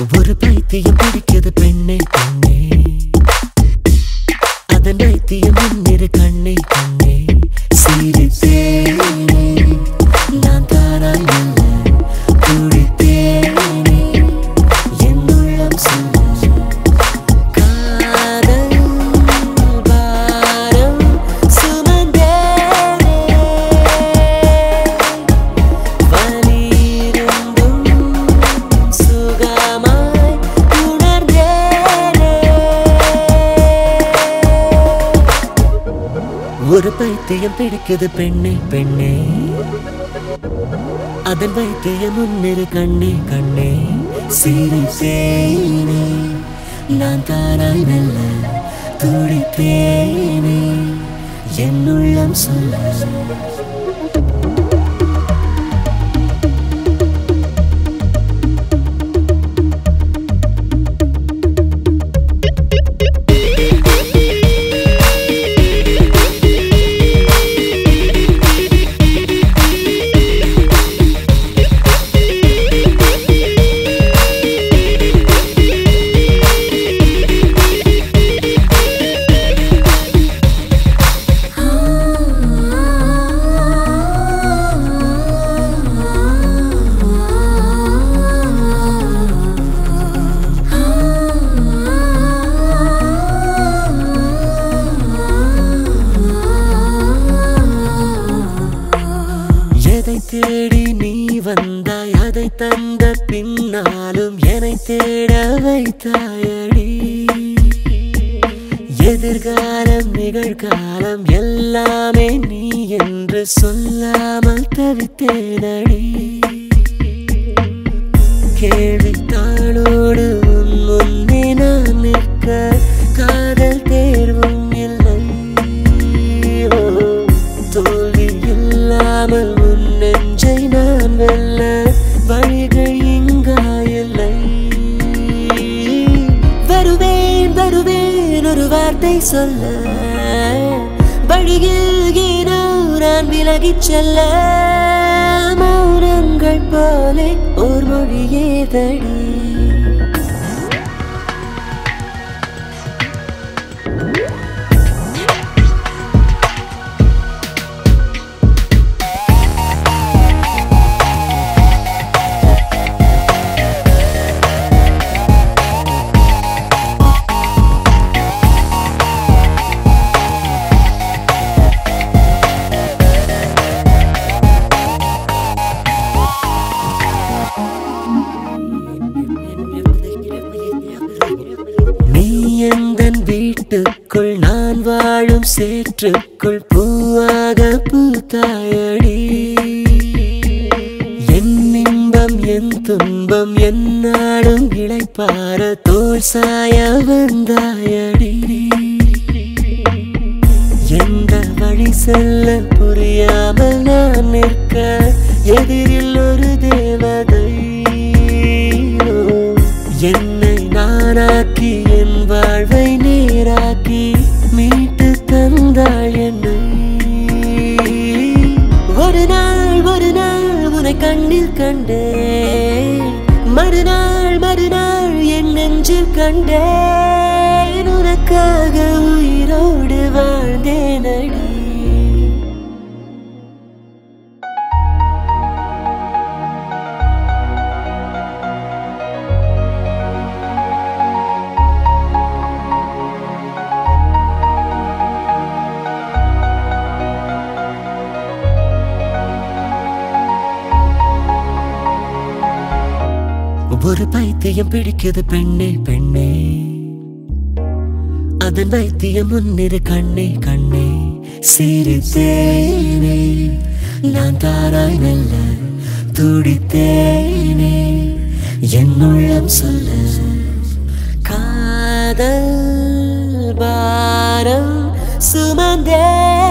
ஒரு பைத்தியம் பிடிக்குது பெண்ணே பெண்ணே அதன் பைத்தியம் முன்னிரு கண்ணே கண்ணே சிரித்தேனே நான் தானாய் அல்ல துடித்தேனே என் உள்ளம் சொல்ல காதல் பாரம் சுமந்தேனே வலியிருந்தும் சுகமாய் உணர்ந்தேனே ஒரு பைத்தியம் பிடிக்குது பெண்ணே பெண்ணே அதன் வைத்தியம் முன்னிரு கண்ணே கண்ணே சிரித்தேனே நான் தானாய் மெல்ல துடித்தேனே என் உள்ளம் சொல்ல எதை தேடி நீ வந்தாய் அதை தந்த பின்னாலும் என்னை தேட வைத்தாயடி எதிர்காலம் நிகழ்காலம் எல்லாமே நீ என்று சொல்லாமல் தவித்தேனடி கேள்வித்தாளோடு உன் முன்னே நான் நிற்க காதல் தேர்வும் இல்லை ஓ, தோல்வி இல்லாமல் உன் நெஞ்சை நான் வெல்ல வழிகள் இங்கா இல்லை வருவேன் வருவேன் ஒரு வார்த்தை சொல்ல வழியில் ஏனோ நான் விலகிச் செல்ல மௌனங்கள் போலே ஓர் மொழியே தடி நீ எந்தன் வீட்டுக்குள் நான் வாழும் சேற்றுக்குள் பூவாக பூத்தாயடி என் இன்பம் என் துன்பம் என்னாடும் இளைப்பார தோல் சாய வந்தாயடி எந்த வழி செல்ல புரியாமல் நான் நிற்க எதிரில் ஒரு தேவதை என்னை நானாக்கி என் வாழ்வை நேராக்கி மீட்டு தந்தாள் என்னை ஒரு நாள் ஒரு நாள் உன்னை கண்ணில் கண்டேன் மறுநாள் மறுநாள் என் நெஞ்சில் கண்டேன் உனக்காக உயிரோடு வாழ்ந்தேனடி ஒரு பைத்தியம் பிடிக்குது பெண்ணே பெண்ணே அதன் வைத்தியம் முன்னிரு கண்ணே கண்ணே சிரித்தேனே நான் தாராய் மெல்ல துடித்தேனே என் உள்ளம் சொல்ல காதல் பாரம் சுமந்தே